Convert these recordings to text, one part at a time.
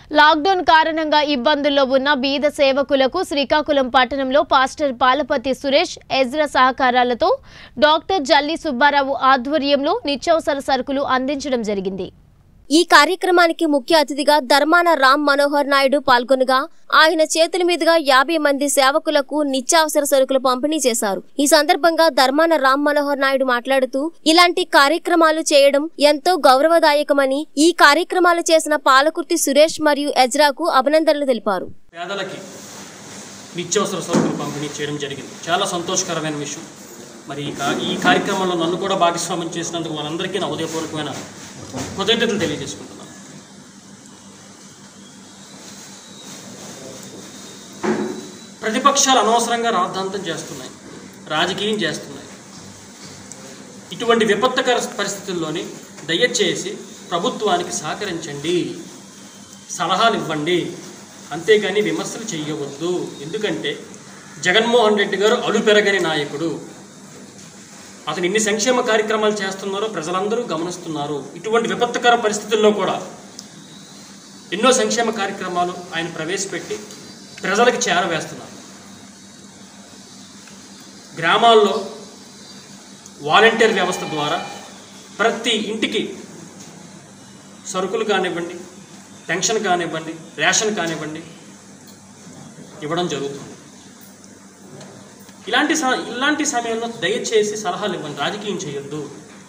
lockdown కారణంగా ఇబ్బందుల్లో ఉన్న బీద సేవకులకు శ్రీకాకుళం పట్టణంలో పాస్టర్ పాలపతి సురేష్ ఎజ్రా సహకారాలతో డాక్టర్ జల్లి సుబ్బారావు ఆధ్వర్యంలో నిత్యావసర సరుకులు అందించడం జరిగింది ఈ కార్యక్రమానికి ముఖ్య అతిథిగా ధర్మాన రామ్ మనోహర్ నాయుడు పాల్గొనగా ఆయన చేతుల మీదుగా యాభై మంది సేవకులకు నిత్యావసర సరుకులు పంపిణీ చేశారు ఈ సందర్భంగా ధర్మాన రామ్ మనోహర్ నాయుడు మాట్లాడుతూ ఇలాంటి కార్యక్రమాలు చేయడం ఎంతో గౌరవదాయకమని ఈ కార్యక్రమాలు చేసిన పాలకుర్తి సురేష్ మరియు ఎజ్రాకు అభినందనలు తెలిపారు పేదలకి నిత్యావసర సరుకులు పంపిణీ చేయడం జరిగింది చాలా సంతోషకరమైన విషయం మరి ఈ కా- ఈ కార్యక్రమంలో నన్ను కూడా భాగస్వామ్యం చేసినందుకు వాళ్ళందరికీ నా ఉదయపూర్వకమైన కృతజ్ఞతలు తెలియజేసుకుంటున్నాను ప్రతిపక్షాలు అనవసరంగా రాద్ధాంతం చేస్తున్నాయి రాజకీయం చేస్తున్నాయి ఇటువంటి విపత్తుకర పరిస్థితుల్లోని దయచేసి ప్రభుత్వానికి సహకరించండి సలహాలు ఇవ్వండి అంతేగాని విమర్శలు చేయవద్దు ఎందుకంటే జగన్మోహన్ రెడ్డి గారు అలుపెరగని నాయకుడు అతను ఎన్ని సంక్షేమ కార్యక్రమాలు చేస్తున్నారో ప్రజలందరూ గమనిస్తున్నారు ఇటువంటి విపత్తుకర పరిస్థితుల్లో కూడా ఎన్నో సంక్షేమ కార్యక్రమాలు ఆయన ప్రవేశపెట్టి ప్రజలకు చేరవేస్తున్నారు గ్రామాల్లో వాలంటీర్ వ్యవస్థ ద్వారా ప్రతి ఇంటికి సరుకులు కానివ్వండి పెన్షన్ కానివ్వండి రేషన్ కానివ్వండి ఇవ్వడం జరుగుతుంది ఇలాంటి స- ఇలాంటి సమయంలో దయచేసి సలహాలు ఇవ్వండి రాజకీయం చేయొద్దు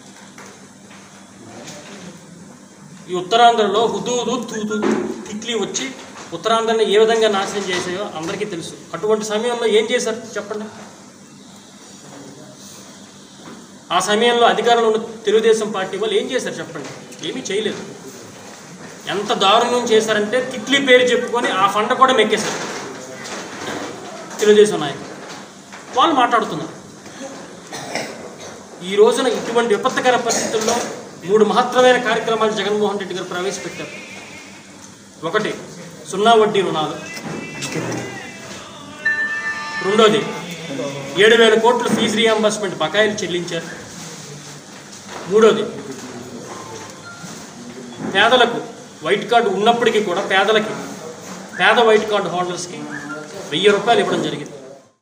ఈ ఉత్తరాంధ్రలో హుదూదు తూతు తిట్లీ వచ్చి ఉత్తరాంధ్రని ఏ విధంగా నాశనం చేసాయో అందరికీ తెలుసు అటువంటి సమయంలో ఏం చేశారు చెప్పండి ఆ సమయంలో అధికారంలో ఉన్న తెలుగుదేశం పార్టీ వాళ్ళు ఏం చేశారు చెప్పండి ఏమీ చేయలేదు ఎంత దారుణం చేశారంటే తిట్లీ పేరు చెప్పుకొని ఆ ఫండ్ కూడా మెక్కేశారు తెలుగుదేశం నాయకులు వాళ్ళు మాట్లాడుతున్నారు ఈ రోజున ఇటువంటి విపత్తుకర పరిస్థితుల్లో మూడు మహత్తరమైన కార్యక్రమాలు జగన్మోహన్ రెడ్డి గారు ప్రవేశపెట్టారు ఒకటి సున్నా వడ్డీ రుణాలు రెండోది ఏడు వేల కోట్ల ఫీజు రీఎంబర్స్మెంట్ బకాయిలు చెల్లించారు మూడోది పేదలకు వైట్ కార్డు ఉన్నప్పటికీ కూడా పేదలకి పేద వైట్ కార్డు హోల్డర్స్కి వెయ్యి రూపాయలు ఇవ్వడం జరిగింది